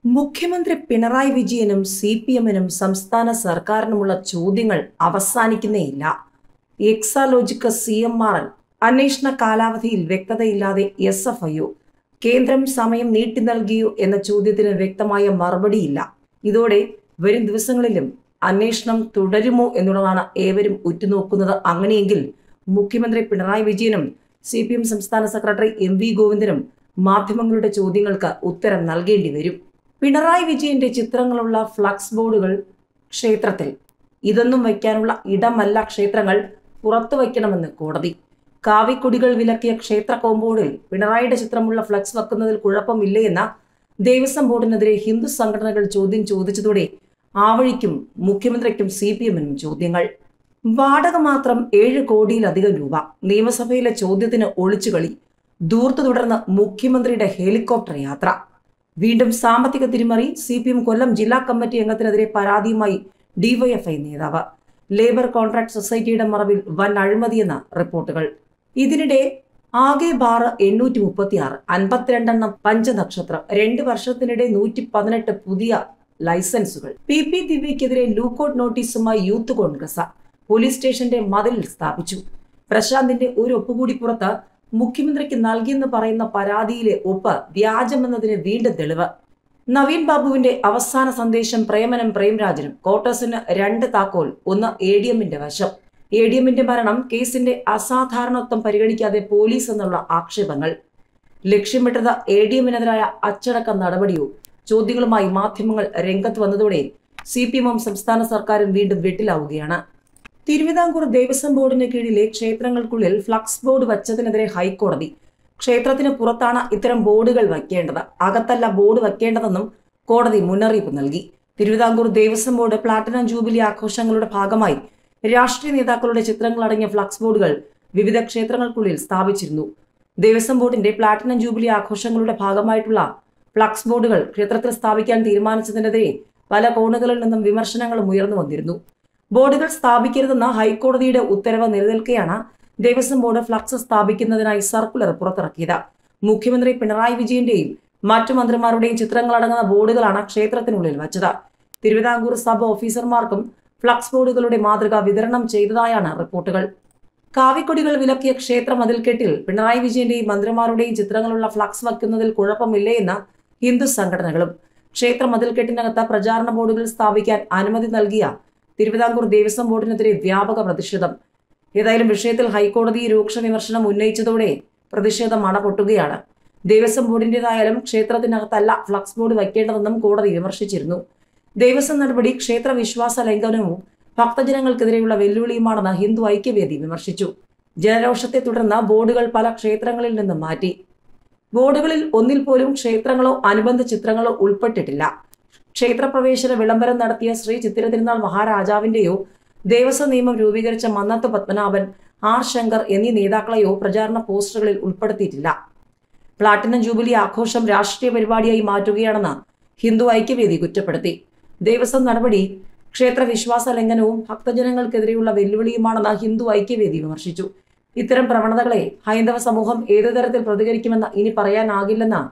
മുഖ്യമന്ത്രി പിണറായി വിജയനും C P എമ്മിനും സംസ്ഥാന സർക്കാരിനുമുള്ള ചോദ്യങ്ങൾ അവസാനിക്കുന്നേയില്ല എക്സാലോജിക്ക സി എം ആർ എൽ അന്വേഷണ കാലാവധിയിൽ വ്യക്തതയില്ലാതെ എസ് എഫ് ഐ കേന്ദ്രം സമയം നീട്ടി നൽകിയോ എന്ന ചോദ്യത്തിന് വ്യക്തമായ മറുപടിയില്ല ഇതോടെ വരും ദിവസങ്ങളിലും അന്വേഷണം തുടരുമോ എന്നുള്ളതാണ് ഏവരും ഉറ്റുനോക്കുന്നത് അങ്ങനെയെങ്കിൽ മുഖ്യമന്ത്രി പിണറായി വിജയനും സി പി എം സംസ്ഥാന സെക്രട്ടറി എം വി ഗോവിന്ദനും മാധ്യമങ്ങളുടെ ചോദ്യങ്ങൾക്ക് ഉത്തരം നൽകേണ്ടി വരും പിണറായി വിജയന്റെ ചിത്രങ്ങളുള്ള ഫ്ലക്സ് ബോർഡുകൾ ക്ഷേത്രത്തിൽ ഇതൊന്നും വയ്ക്കാനുള്ള ഇടമല്ല ക്ഷേത്രങ്ങൾ പുറത്തു വയ്ക്കണമെന്ന് കോടതി കാവിക്കൊടികൾ വിലക്കിയ ക്ഷേത്ര കോമ്പൗണ്ടിൽ പിണറായിയുടെ ചിത്രമുള്ള ഫ്ലക്സ് വെക്കുന്നതിൽ കുഴപ്പമില്ലേ എന്ന ദേവസ്വം ബോർഡിനെതിരെ ഹിന്ദു സംഘടനകൾ ചോദ്യം ചോദിച്ചതോടെ ആ വഴിക്കും മുഖ്യമന്ത്രിക്കും സി പി എമ്മിനും ചോദ്യങ്ങൾ വാടക മാത്രം ഏഴ് കോടിയിലധികം രൂപ നിയമസഭയിലെ ചോദ്യത്തിന് ഒളിച്ചുകളി ദൂർത്തു തുടർന്ന് മുഖ്യമന്ത്രിയുടെ ഹെലികോപ്റ്റർ യാത്ര വീണ്ടും സാമ്പത്തിക തിരിമറി സി പി എം കൊല്ലം ജില്ലാ കമ്മിറ്റി അംഗത്തിനെതിരെ പരാതിയുമായി ഡിവൈഎഫ്ഐ നേതാവ് ലേബർ കോൺട്രാക്ട് സൊസൈറ്റിയുടെ മറവിൽ വൻ അഴിമതിയെന്ന റിപ്പോർട്ടുകൾ ഇതിനിടെ ആകെ ബാർ എണ്ണൂറ്റി മുപ്പത്തി ആറ് അൻപത്തിരണ്ടെണ്ണം പഞ്ചനക്ഷത്രം രണ്ട് വർഷത്തിനിടെ നൂറ്റി പതിനെട്ട് പുതിയ ലൈസൻസുകൾ പി പി ദിവ്യക്കെതിരെ ലൂക്കൌട്ട് നോട്ടീസുമായി യൂത്ത് കോൺഗ്രസ് പോലീസ് സ്റ്റേഷന്റെ മതിലിൽ സ്ഥാപിച്ചു പ്രശാന്തിന്റെ ഒരു ഒപ്പുകൂടി പുറത്ത് മുഖ്യമന്ത്രിക്ക് നൽകിയെന്ന് പറയുന്ന പരാതിയിലെ ഒപ്പ് വ്യാജമെന്നതിന് വീണ്ടും തെളിവ് നവീൻ ബാബുവിന്റെ അവസാന സന്ദേശം പ്രേമനും പ്രേംരാജനും കോട്ടേഴ്സിന് രണ്ട് താക്കോൽ ഒന്ന് എ ഡി എമ്മിന്റെ വശം എ ഡി എമ്മിന്റെ മരണം കേസിന്റെ അസാധാരണത്വം പരിഗണിക്കാതെ പോലീസ് എന്നുള്ള ആക്ഷേപങ്ങൾ ലക്ഷ്യമിട്ടത് എ ഡി എമ്മിനെതിരായ അച്ചടക്ക നടപടിയോ ചോദ്യങ്ങളുമായി മാധ്യമങ്ങൾ രംഗത്ത് വന്നതോടെ സി പി എമ്മും സംസ്ഥാന സർക്കാരും വീണ്ടും വെട്ടിലാവുകയാണ് തിരുവിതാംകൂർ ദേവസ്വം ബോർഡിന് കീഴിലെ ക്ഷേത്രങ്ങൾക്കുള്ളിൽ ഫ്ലക്സ് ബോർഡ് വച്ചതിനെതിരെ ഹൈക്കോടതി ക്ഷേത്രത്തിന് പുറത്താണ് ഇത്തരം ബോർഡുകൾ വയ്ക്കേണ്ടത് അകത്തല്ല ബോർഡ് വയ്ക്കേണ്ടതെന്നും കോടതി മുന്നറിയിപ്പ് നൽകി Thiruvithamkoor Devaswom board platinum jubilee ആഘോഷങ്ങളുടെ ഭാഗമായി രാഷ്ട്രീയ നേതാക്കളുടെ ചിത്രങ്ങളടങ്ങിയ ഫ്ലക്സ് ബോർഡുകൾ വിവിധ ക്ഷേത്രങ്ങൾക്കുള്ളിൽ സ്ഥാപിച്ചിരുന്നു ദേവസ്വം ബോർഡിന്റെ പ്ലാറ്റിനം ജൂബിലി ആഘോഷങ്ങളുടെ ഭാഗമായിട്ടുള്ള ഫ്ലക്സ് ബോർഡുകൾ ക്ഷേത്രത്തിൽ സ്ഥാപിക്കാൻ തീരുമാനിച്ചതിനെതിരെ പല കോണുകളിൽ നിന്നും വിമർശനങ്ങളും ഉയർന്നു വന്നിരുന്നു ബോർഡുകൾ സ്ഥാപിക്കരുതെന്ന ഹൈക്കോടതിയുടെ ഉത്തരവ് നിലനിൽക്കെയാണ് ദേവസ്വം ബോർഡ് ഫ്ലക്സ് സ്ഥാപിക്കുന്നതിനായി സർക്കുലർ പുറത്തിറക്കിയത് മുഖ്യമന്ത്രി പിണറായി വിജയന്റെയും മറ്റു മന്ത്രിമാരുടെയും ചിത്രങ്ങളടങ്ങുന്ന ബോർഡുകളാണ് ക്ഷേത്രത്തിനുള്ളിൽ വച്ചത് തിരുവിതാംകൂർ സബ് ഓഫീസർമാർക്കും ഫ്ലക്സ് ബോർഡുകളുടെ മാതൃക വിതരണം ചെയ്തതായാണ് റിപ്പോർട്ടുകൾ കാവിക്കൊടികൾ വിലക്കിയ ക്ഷേത്ര മതിൽക്കെട്ടിൽ പിണറായി വിജയന്റെയും മന്ത്രിമാരുടെയും ചിത്രങ്ങളുള്ള ഫ്ലക്സ് വയ്ക്കുന്നതിൽ കുഴപ്പമില്ലേ എന്ന ഹിന്ദു സംഘടനകളും ക്ഷേത്ര മതിൽക്കെട്ടിനകത്ത് പ്രചാരണ ബോർഡുകൾ സ്ഥാപിക്കാൻ അനുമതി നൽകിയ തിരുവിതാംകൂർ ദേവസ്വം ബോർഡിനെതിരെ വ്യാപക പ്രതിഷേധം ഏതായാലും വിഷയത്തിൽ ഹൈക്കോടതി രൂക്ഷ വിമർശനം ഉന്നയിച്ചതോടെ പ്രതിഷേധം അണപൊട്ടുകയാണ് ദേവസ്വം ബോർഡിന്റേതായാലും ക്ഷേത്രത്തിനകത്തല്ല ഫ്ലക്സ് ബോർഡ് വയ്ക്കേണ്ടതെന്നും കോടതി വിമർശിച്ചിരുന്നു ദേവസ്വം നടപടി ക്ഷേത്ര വിശ്വാസ ലംഘനവും ഭക്തജനങ്ങൾക്കെതിരെയുള്ള വെല്ലുവിളിയുമാണെന്ന് ഹിന്ദു ഐക്യവേദി വിമർശിച്ചു ജനരോഷത്തെ തുടർന്ന് ബോർഡുകൾ പല ക്ഷേത്രങ്ങളിൽ നിന്നും മാറ്റി ബോർഡുകളിൽ ഒന്നിൽ പോലും ക്ഷേത്രങ്ങളോ അനുബന്ധ ചിത്രങ്ങളോ ഉൾപ്പെട്ടിട്ടില്ല ക്ഷേത്രപ്രവേശന വിളംബരം നടത്തിയ ശ്രീ ചിത്തിര തിരുനാൾ മഹാരാജാവിന്റെയോ ദേവസ്വം നിയമം രൂപീകരിച്ച മന്നത്ത് പത്മനാഭൻ ആർ ശങ്കർ എന്നീ നേതാക്കളെയോ പ്രചാരണ പോസ്റ്ററുകളിൽ ഉൾപ്പെടുത്തിയിട്ടില്ല പ്ലാറ്റിനം ജൂബിലി ആഘോഷം രാഷ്ട്രീയ പരിപാടിയായി മാറ്റുകയാണെന്ന് ഹിന്ദു ഐക്യവേദി കുറ്റപ്പെടുത്തി ദേവസ്വം നടപടി ക്ഷേത്ര വിശ്വാസ ലംഘനവും ഭക്തജനങ്ങൾക്കെതിരെയുള്ള വെല്ലുവിളിയുമാണെന്ന് ഹിന്ദു ഐക്യവേദി വിമർശിച്ചു ഇത്തരം പ്രവണതകളെ ഹൈന്ദവ സമൂഹം ഏതു തരത്തിൽ പ്രതികരിക്കുമെന്ന് ഇനി പറയാനാകില്ലെന്ന്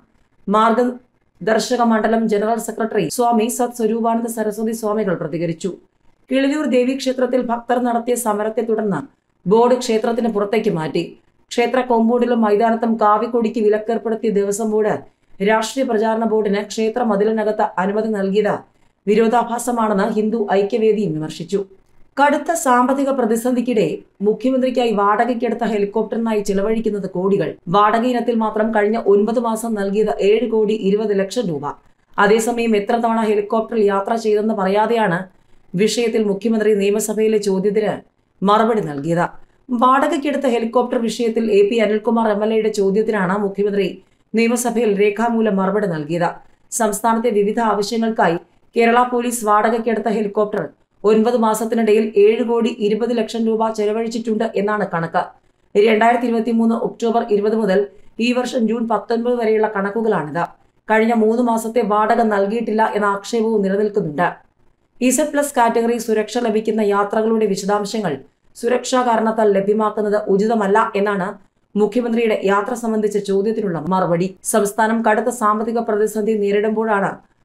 മാർഗദർശക മണ്ഡലം ജനറൽ സെക്രട്ടറി സ്വാമി സത് സ്വരൂപാനന്ദ സരസ്വതി സ്വാമികൾ പ്രതികരിച്ചു കിളിയൂർ ദേവീക്ഷേത്രത്തിൽ ഭക്തർ നടത്തിയ സമരത്തെ തുടർന്ന് ബോർഡ് ക്ഷേത്രത്തിന് പുറത്തേക്ക് മാറ്റി ക്ഷേത്ര കോമ്പൗണ്ടിലും മൈതാനത്തും കാവിക്കൊടിക്ക് വിലക്കേർപ്പെടുത്തിയ ദേവസ്വം ബോർഡ് രാഷ്ട്രീയ പ്രചാരണ ബോർഡിന് ക്ഷേത്ര മതിലിനകത്ത് അനുമതി നൽകിയത് വിരോധാഭാസമാണെന്ന് ഹിന്ദു ഐക്യവേദിയും വിമർശിച്ചു കടുത്ത സാമ്പത്തിക പ്രതിസന്ധിക്കിടെ മുഖ്യമന്ത്രിക്കായി വാടകയ്ക്കെടുത്ത ഹെലികോപ്റ്ററിനായി ചിലവഴിക്കുന്നത് കോടികൾ വാടക ഇനത്തിൽ മാത്രം കഴിഞ്ഞ ഒൻപത് മാസം നൽകിയത് ഏഴ് കോടി ഇരുപത് ലക്ഷം രൂപ അതേസമയം എത്ര തവണ ഹെലികോപ്റ്ററിൽ യാത്ര ചെയ്തെന്ന് പറയാതെയാണ് വിഷയത്തിൽ മുഖ്യമന്ത്രി നിയമസഭയിലെ ചോദ്യത്തിന് മറുപടി നൽകിയത് വാടകയ്ക്കെടുത്ത ഹെലികോപ്റ്റർ വിഷയത്തിൽ A P Anilkumar M L എയുടെ ചോദ്യത്തിനാണ് മുഖ്യമന്ത്രി നിയമസഭയിൽ രേഖാമൂലം മറുപടി നൽകിയത് സംസ്ഥാനത്തെ വിവിധ ആവശ്യങ്ങൾക്കായി കേരള പോലീസ് വാടകയ്ക്കെടുത്ത ഹെലികോപ്റ്റർ ഒൻപത് മാസത്തിനിടയിൽ ഏഴ് കോടി ഇരുപത് ലക്ഷം രൂപ ചെലവഴിച്ചിട്ടുണ്ട് എന്നാണ് കണക്ക് രണ്ടായിരത്തി ഇരുപത്തി മൂന്ന് ഒക്ടോബർ ഇരുപത് മുതൽ ഈ വർഷം ജൂൺ പത്തൊൻപത് വരെയുള്ള കണക്കുകളാണിത് കഴിഞ്ഞ മൂന്ന് മാസത്തെ വാടക നൽകിയിട്ടില്ല എന്ന ആക്ഷേപവും നിലനിൽക്കുന്നുണ്ട് ഇസഡ് പ്ലസ് കാറ്റഗറി സുരക്ഷ ലഭിക്കുന്ന യാത്രകളുടെ വിശദാംശങ്ങൾ സുരക്ഷാ കാരണത്താൽ ലഭ്യമാക്കുന്നത് ഉചിതമല്ല എന്നാണ് മുഖ്യമന്ത്രിയുടെ യാത്ര സംബന്ധിച്ച ചോദ്യത്തിനുള്ള മറുപടി സംസ്ഥാനം കടുത്ത സാമ്പത്തിക പ്രതിസന്ധി നേരിടുമ്പോഴാണ്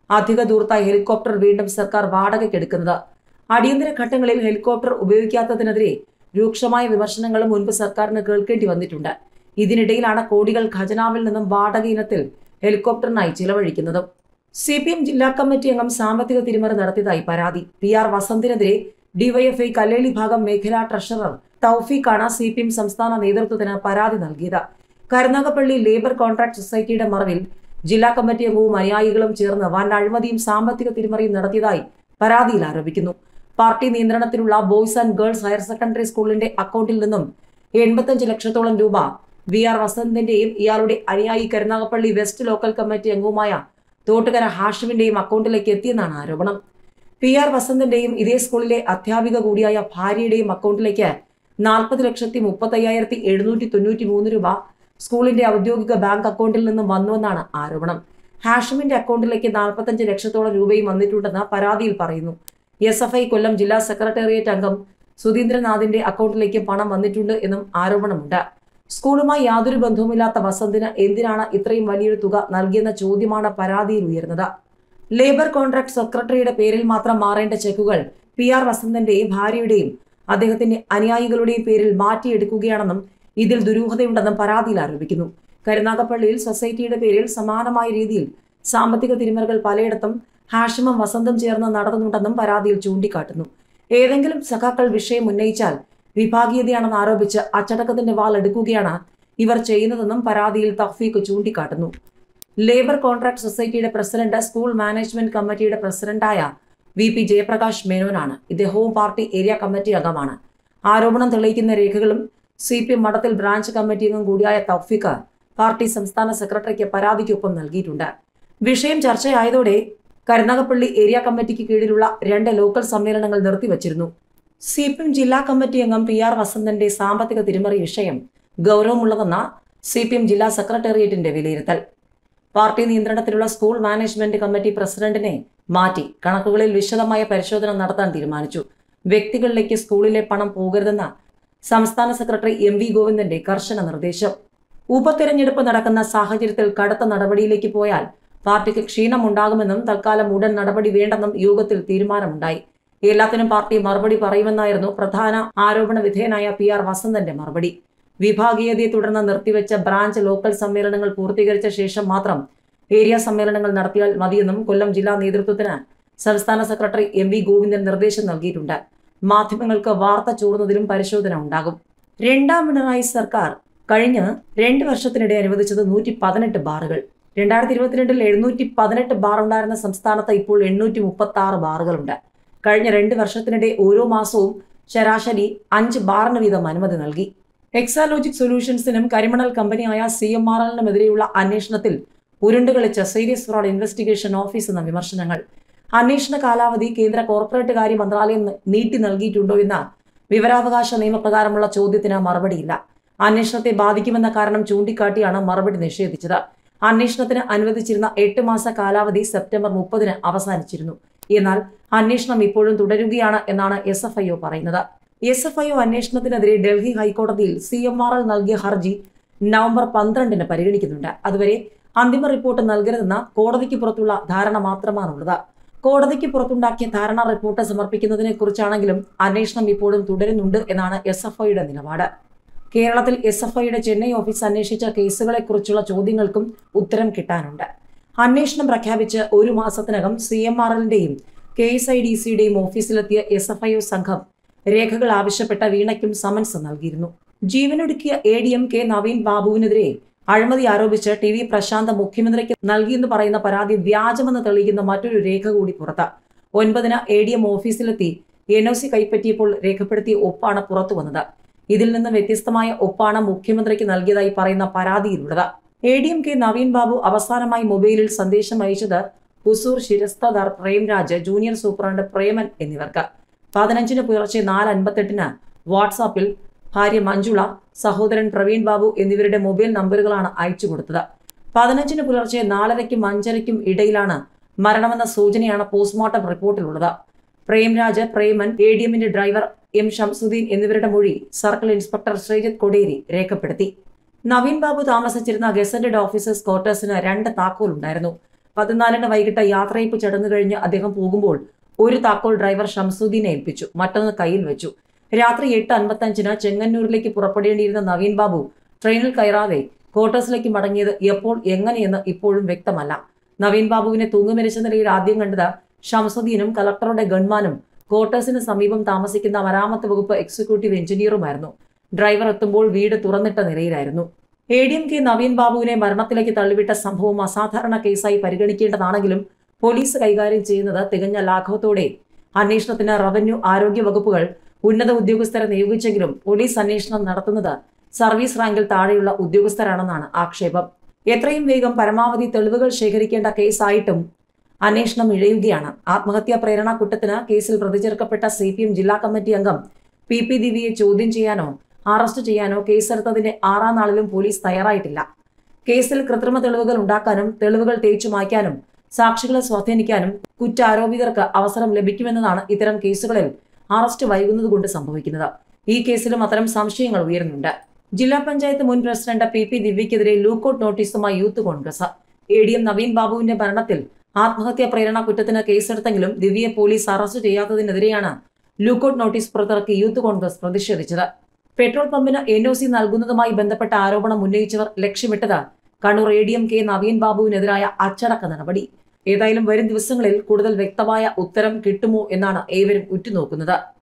അധിക ദൂരത്തായി ഹെലികോപ്റ്റർ വീണ്ടും സർക്കാർ വാടകയ്ക്കെടുക്കുന്നത് അടിയന്തര ഘട്ടങ്ങളിൽ ഹെലികോപ്റ്റർ ഉപയോഗിക്കാത്തതിനെതിരെ രൂക്ഷമായ വിമർശനങ്ങളും മുൻപ് സർക്കാരിന് കേൾക്കേണ്ടി വന്നിട്ടുണ്ട് ഇതിനിടയിലാണ് കോടികൾ ഖജനാവിൽ നിന്നും വാടക ഇനത്തിൽ ഹെലികോപ്റ്ററിനായി ചിലവഴിക്കുന്നതും സി പി എം ജില്ലാ കമ്മിറ്റി അംഗം സാമ്പത്തിക തിരിമറി നടത്തിയതായി പരാതി പി ആർ വസന്തിനെതിരെ ഡിവൈഎഫ്ഐ കല്ലേലി ഭാഗം മേഖലാ ട്രഷറർ തൌഫീഖാണ് സി പി എം സംസ്ഥാന നേതൃത്വത്തിന് പരാതി നൽകിയത് കരുനാഗപ്പള്ളി ലേബർ കോൺട്രാക്ട് സൊസൈറ്റിയുടെ മറവിൽ ജില്ലാ കമ്മിറ്റി അംഗവും അനുയായികളും ചേർന്ന് വൻ അഴിമതിയും സാമ്പത്തിക തിരിമറിയും നടത്തിയതായി പരാതിയിൽ ആരോപിക്കുന്നു പാർട്ടി നിയന്ത്രണത്തിലുള്ള boys and girls higher secondary സ്കൂളിന്റെ അക്കൗണ്ടിൽ നിന്നും എൺപത്തഞ്ച് ലക്ഷത്തോളം രൂപ വി ആർ വസന്തിന്റെയും ഇയാളുടെ അനുയായി കരുനാഗപ്പള്ളി വെസ്റ്റ് ലോക്കൽ കമ്മിറ്റി അംഗവുമായ തോട്ടുകര ഹാഷിമിന്റെയും അക്കൗണ്ടിലേക്ക് എത്തിയെന്നാണ് ആരോപണം പി ആർ വസന്തിന്റെയും ഇതേ സ്കൂളിലെ അധ്യാപിക കൂടിയായ ഭാര്യയുടെയും അക്കൗണ്ടിലേക്ക് നാൽപ്പത് ലക്ഷത്തി മുപ്പത്തയ്യായിരത്തി എഴുന്നൂറ്റി തൊണ്ണൂറ്റി മൂന്ന് രൂപ സ്കൂളിന്റെ ഔദ്യോഗിക ബാങ്ക് അക്കൗണ്ടിൽ നിന്നും വന്നുവെന്നാണ് ആരോപണം ഹാഷിമിന്റെ അക്കൗണ്ടിലേക്ക് നാൽപ്പത്തഞ്ച് ലക്ഷത്തോളം രൂപയും വന്നിട്ടുണ്ടെന്ന് പരാതിയിൽ പറയുന്നു എസ് എഫ് ഐ കൊല്ലം ജില്ലാ സെക്രട്ടേറിയറ്റ് അംഗം സുധീന്ദ്രനാഥിന്റെ അക്കൗണ്ടിലേക്ക് പണം വന്നിട്ടുണ്ട് എന്നും ആരോപണമുണ്ട് സ്കൂളുമായി യാതൊരു ബന്ധവുമില്ലാത്ത വസന്തിന് എന്തിനാണ് ഇത്രയും വലിയൊരു തുക നൽകിയെന്ന ചോദ്യമാണ് പരാതിയിൽ ഉയർന്നത് ലേബർ കോൺട്രാക്ട് സെക്രട്ടറിയുടെ പേരിൽ മാത്രം മാറേണ്ട ചെക്കുകൾ പി ആർ വസന്തന്റെയും ഭാര്യയുടെയും അദ്ദേഹത്തിന്റെ അനുയായികളുടെയും പേരിൽ മാറ്റിയെടുക്കുകയാണെന്നും ഇതിൽ ദുരൂഹതയുണ്ടെന്നും പരാതിയിൽ ആരോപിക്കുന്നു കരുനാഗപ്പള്ളിയിൽ സൊസൈറ്റിയുടെ പേരിൽ സമാനമായ രീതിയിൽ സാമ്പത്തിക തിരിമറികൾ പലയിടത്തും ഹാഷിമും വസന്തും ചേർന്ന് നടത്തുന്നുണ്ടെന്നും പരാതിയിൽ ചൂണ്ടിക്കാട്ടുന്നു ഏതെങ്കിലും സഖാക്കൾ വിഷയം ഉന്നയിച്ചാൽ വിഭാഗീയതയാണെന്ന് ആരോപിച്ച് അച്ചടക്കത്തിന്റെ വാൾ എടുക്കുകയാണ് ഇവർ ചെയ്യുന്നതെന്നും പരാതിയിൽ തഫീഖ് ചൂണ്ടിക്കാട്ടുന്നു ലേബർ കോൺട്രാക്ട് സൊസൈറ്റിയുടെ പ്രസിഡന്റ് സ്കൂൾ മാനേജ്മെന്റ് കമ്മിറ്റിയുടെ പ്രസിഡന്റായ വി പി ജയപ്രകാശ് മേനോനാണ് ഇദ്ദേഹവും പാർട്ടി ഏരിയ കമ്മിറ്റി അംഗമാണ് ആരോപണം തെളിയിക്കുന്ന രേഖകളും C P M Madathil branch committee അംഗം കൂടിയായ തൗഫിക്ക് പാർട്ടി സംസ്ഥാന സെക്രട്ടറിക്ക് പരാതിക്കൊപ്പം നൽകിയിട്ടുണ്ട് വിഷയം ചർച്ചയായതോടെ കരുനാഗപ്പള്ളി ഏരിയ കമ്മിറ്റിക്ക് കീഴിലുള്ള രണ്ട് ലോക്കൽ സമ്മേളനങ്ങൾ നിർത്തിവച്ചിരുന്നു സി പി എം ജില്ലാ കമ്മിറ്റി അംഗം പി ആർ വസന്തന്റെ സാമ്പത്തിക തിരിമറി വിഷയം ഗൗരവമുള്ളതെന്ന സി പി എം ജില്ലാ സെക്രട്ടേറിയറ്റിന്റെ വിലയിരുത്തൽ പാർട്ടി നിയന്ത്രണത്തിലുള്ള സ്കൂൾ മാനേജ്മെന്റ് കമ്മിറ്റി പ്രസിഡന്റിനെ മാറ്റി കണക്കുകളിൽ വിശദമായ പരിശോധന നടത്താൻ തീരുമാനിച്ചു വ്യക്തികളിലേക്ക് സ്കൂളിലെ പണം പോകരുതെന്ന സംസ്ഥാന സെക്രട്ടറി എം വി ഗോവിന്ദന്റെ കർശന നിർദ്ദേശം ഉപതെരഞ്ഞെടുപ്പ് നടക്കുന്ന സാഹചര്യത്തിൽ കടുത്ത നടപടിയിലേക്ക് പോയാൽ പാർട്ടിക്ക് ക്ഷീണമുണ്ടാകുമെന്നും തൽക്കാലം ഉടൻ നടപടി വേണ്ടെന്നും യോഗത്തിൽ തീരുമാനമുണ്ടായി എല്ലാത്തിനും പാർട്ടി മറുപടി പറയുമെന്നായിരുന്നു പ്രധാന ആരോപണ വിധേയനായ പി ആർ വസന്തന്റെ മറുപടി വിഭാഗീയതയെ തുടർന്ന് നിർത്തിവെച്ച ബ്രാഞ്ച് ലോക്കൽ സമ്മേളനങ്ങൾ പൂർത്തീകരിച്ച ശേഷം മാത്രം ഏരിയ സമ്മേളനങ്ങൾ നടത്തിയാൽ മതിയെന്നും കൊല്ലം ജില്ലാ നേതൃത്വത്തിന് സംസ്ഥാന സെക്രട്ടറി എം വി ഗോവിന്ദൻ നിർദ്ദേശം നൽകിയിട്ടുണ്ട് മാധ്യമങ്ങൾക്ക് വാർത്ത ചോർന്നതിലും പരിശോധന ഉണ്ടാകും രണ്ടാം പിണറായി സർക്കാർ കഴിഞ്ഞ രണ്ട് വർഷത്തിനിടെ അനുവദിച്ചത് നൂറ്റി പതിനെട്ട് ബാറുകൾ രണ്ടായിരത്തി ഇരുപത്തിരണ്ടിൽ എഴുന്നൂറ്റി പതിനെട്ട് ബാർ ഉണ്ടായിരുന്ന സംസ്ഥാനത്ത് ഇപ്പോൾ എണ്ണൂറ്റി മുപ്പത്തി ആറ് ബാറുകളുണ്ട് കഴിഞ്ഞ രണ്ട് വർഷത്തിനിടെ ഓരോ മാസവും ശരാശരി അഞ്ച് ബാറിന് വീതം അനുമതി നൽകി എക്സാലോജിക് സൊല്യൂഷൻസിനും കരിമണൽ കമ്പനിയായ സി എം ആർ എല്ലിനുമെതിരെയുള്ള അന്വേഷണത്തിൽ ഉരുണ്ടുകളിച്ച സീരിയസ് ഫ്രോഡ് ഇൻവെസ്റ്റിഗേഷൻ ഓഫീസ് എന്ന വിമർശനങ്ങൾ അന്വേഷണ കാലാവധി കേന്ദ്ര കോർപ്പറേറ്റ് കാര്യ മന്ത്രാലയം നീട്ടി നൽകിയിട്ടുണ്ടോ എന്ന വിവരാവകാശ നിയമപ്രകാരമുള്ള ചോദ്യത്തിന് മറുപടിയില്ല അന്വേഷണത്തെ ബാധിക്കുമെന്ന കാരണം ചൂണ്ടിക്കാട്ടിയാണ് മറുപടി നിഷേധിച്ചത് അന്വേഷണത്തിന് അനുവദിച്ചിരുന്ന എട്ട് മാസ കാലാവധി സെപ്റ്റംബർ മുപ്പതിന് അവസാനിച്ചിരുന്നു എന്നാൽ അന്വേഷണം ഇപ്പോഴും തുടരുകയാണ് എന്നാണ് എസ് എഫ് ഐ ഒ പറയുന്നത് എസ് എഫ് ഐ ഒ അന്വേഷണത്തിനെതിരെ ഡൽഹി ഹൈക്കോടതിയിൽ സി എം ആർ എൽ നൽകിയ ഹർജി നവംബർ പന്ത്രണ്ടിന് പരിഗണിക്കുന്നുണ്ട് അതുവരെ അന്തിമ റിപ്പോർട്ട് നൽകരുതെന്ന കോടതിക്ക് പുറത്തുള്ള ധാരണ മാത്രമാണുള്ളത് കോടതിക്ക് പുറത്തുണ്ടാക്കിയ ധാരണ റിപ്പോർട്ട് സമർപ്പിക്കുന്നതിനെ കുറിച്ചാണെങ്കിലും അന്വേഷണം ഇപ്പോഴും തുടരുന്നുണ്ട് എന്നാണ് എസ് എഫ് ഐയുടെ നിലപാട് കേരളത്തിൽ എസ് എഫ് ഐയുടെ ചെന്നൈ ഓഫീസ് അന്വേഷിച്ച കേസുകളെക്കുറിച്ചുള്ള ചോദ്യങ്ങൾക്കും ഉത്തരം കിട്ടാനുണ്ട് അന്വേഷണം പ്രഖ്യാപിച്ച് ഒരു മാസത്തിനകം സി എം ആർ എല്ലിന്റെയും കെ എസ് ഐ ഡി സിയുടെയും ഓഫീസിലെത്തിയ എസ് എഫ് ഐ ഒ സംഘം രേഖകൾ ആവശ്യപ്പെട്ട വീണയ്ക്കും സമൻസ് നൽകിയിരുന്നു ജീവനൊടുക്കിയ A D M K Naveen ബാബുവിനെതിരെ അഴിമതി ആരോപിച്ച് ടി വി പ്രശാന്ത് മുഖ്യമന്ത്രിക്ക് നൽകിയെന്ന് പറയുന്ന പരാതി വ്യാജമെന്ന് തെളിയിക്കുന്ന മറ്റൊരു രേഖ കൂടി പുറത്ത് ഒൻപതിന് എ ഡി എം ഓഫീസിലെത്തി എൻ ഒ സി കൈപ്പറ്റിയപ്പോൾ രേഖപ്പെടുത്തിയ ഒപ്പാണ് പുറത്തു വന്നത് ഇതിൽ നിന്ന് വ്യത്യസ്തമായ ഒപ്പാണ് മുഖ്യമന്ത്രിക്ക് നൽകിയതായി പറയുന്ന പരാതിയിലുള്ളത് A D M K Naveen Babu അവസാനമായി മൊബൈലിൽ സന്ദേശം അയച്ചത് ഹുസൂർ ശിരസ്തദാർ പ്രേംരാജ് ജൂനിയർ സൂപ്രണ്ട് പ്രേമൻ എന്നിവർക്ക് പതിനഞ്ചിന് പുലർച്ചെ നാല് അൻപത്തെട്ടിന് വാട്സാപ്പിൽ ഭാര്യ മഞ്ജുള സഹോദരൻ പ്രവീൺ ബാബു എന്നിവരുടെ മൊബൈൽ നമ്പറുകളാണ് അയച്ചു കൊടുത്തത് പതിനഞ്ചിന് പുലർച്ചെ നാലരയ്ക്കും അഞ്ചരയ്ക്കും ഇടയിലാണ് മരണമെന്ന സൂചനയാണ് പോസ്റ്റ്മോർട്ടം റിപ്പോർട്ടിലുള്ളത് പ്രേംരാജ് പ്രേമൻ എ ഡി എമ്മിന്റെ ഡ്രൈവർ എം ഷംസുദ്ദീൻ എന്നിവരുടെ മൊഴി സർക്കിൾ ഇൻസ്പെക്ടർ ശ്രീജിത്ത് കൊടേരി രേഖപ്പെടുത്തി നവീൻ ബാബു താമസിച്ചിരുന്ന ഗസറ്റഡ് ഓഫീസേഴ്സ് ക്വാർട്ടേഴ്സിന് രണ്ട് താക്കോൽ ഉണ്ടായിരുന്നു പതിനാലിന് വൈകിട്ട് യാത്രയപ്പ് ചടങ്ങ് കഴിഞ്ഞ് അദ്ദേഹം പോകുമ്പോൾ ഒരു താക്കോൽ ഡ്രൈവർ ഷംസുദ്ദീനെ ഏൽപ്പിച്ചു മറ്റൊന്ന് കയ്യിൽ വെച്ചു രാത്രി എട്ട് അൻപത്തഞ്ചിന് ചെങ്ങന്നൂരിലേക്ക് പുറപ്പെടേണ്ടിയിരുന്ന നവീൻ ബാബു ട്രെയിനിൽ കയറാതെ ക്വാർട്ടേഴ്സിലേക്ക് മടങ്ങിയത് എപ്പോൾ എങ്ങനെയെന്ന് ഇപ്പോഴും വ്യക്തമല്ല നവീൻ ബാബുവിനെ തൂങ്ങുമരിച്ച നിലയിൽ ആദ്യം കണ്ടത് ഷംസുദ്ദീനും കളക്ടറുടെ ഗൺമാനും ക്വാർട്ടേഴ്സിന് സമീപം താമസിക്കുന്ന മരാമത്ത് വകുപ്പ് എക്സിക്യൂട്ടീവ് എഞ്ചിനീയറുമായിരുന്നു ഡ്രൈവർ എത്തുമ്പോൾ വീട് തുറന്നിട്ട നിലയിലായിരുന്നു A D M K Naveen ബാബുവിനെ മരണത്തിലേക്ക് തള്ളിവിട്ട സംഭവം അസാധാരണ കേസായി പരിഗണിക്കേണ്ടതാണെങ്കിലും പോലീസ് കൈകാര്യം ചെയ്യുന്നത് തികഞ്ഞ ലാഘവത്തോടെ അന്വേഷണത്തിന് റവന്യൂ ആരോഗ്യ വകുപ്പുകൾ ഉന്നത ഉദ്യോഗസ്ഥരെ നിയോഗിച്ചെങ്കിലും പോലീസ് അന്വേഷണം നടത്തുന്നത് സർവീസ് റാങ്കിൽ താഴെയുള്ള ഉദ്യോഗസ്ഥരാണെന്നാണ് ആക്ഷേപം എത്രയും വേഗം പരമാവധി തെളിവുകൾ ശേഖരിക്കേണ്ട കേസായിട്ടും അന്വേഷണം ഇഴയുകയാണ് ആത്മഹത്യാ പ്രേരണ കുറ്റത്തിന് കേസിൽ പ്രതിചേർക്കപ്പെട്ട സി പി എം ജില്ലാ കമ്മിറ്റി അംഗം പി പി ദിവ്യയെ ചോദ്യം ചെയ്യാനോ അറസ്റ്റ് ചെയ്യാനോ കേസെടുത്തതിന്റെ ആറാം നാളിലും പോലീസ് തയ്യാറായിട്ടില്ല കേസിൽ കൃത്രിമ തെളിവുകൾ ഉണ്ടാക്കാനും തെളിവുകൾ തേച്ചു മായ്ക്കാനും സാക്ഷികളെ സ്വാധീനിക്കാനും കുറ്റാരോപിതർക്ക് അവസരം ലഭിക്കുമെന്നതാണ് ഇത്തരം കേസുകളിൽ അറസ്റ്റ് വൈകുന്നത് കൊണ്ട് സംഭവിക്കുന്നത് ഈ കേസിലും അത്തരം സംശയങ്ങൾ ഉയരുന്നുണ്ട് ജില്ലാ പഞ്ചായത്ത് മുൻ പ്രസിഡന്റ് പി പി ദിവ്യക്കെതിരെ ലൂക്കൌട്ട് നോട്ടീസുമായി youth Congress A D M Naveen ബാബുവിന്റെ ഭരണത്തിൽ ആത്മഹത്യാ പ്രേരണ കുറ്റത്തിന് കേസെടുത്തെങ്കിലും ദിവ്യയെ പോലീസ് അറസ്റ്റ് ചെയ്യാത്തതിനെതിരെയാണ് ലൂക്കൌട്ട് നോട്ടീസ് പുറത്തിറക്കി യൂത്ത് കോൺഗ്രസ് പ്രതിഷേധിച്ചത് പെട്രോൾ പമ്പിന് എൻ ഒ സി നൽകുന്നതുമായി ബന്ധപ്പെട്ട ആരോപണം ഉന്നയിച്ചവർ ലക്ഷ്യമിട്ടത് Kannur A D M K Naveen ബാബുവിനെതിരായ അച്ചടക്ക നടപടി ഏതായാലും വരും ദിവസങ്ങളിൽ കൂടുതൽ വ്യക്തമായ ഉത്തരം കിട്ടുമോ എന്നാണ് ഏവരും ഉറ്റുനോക്കുന്നത്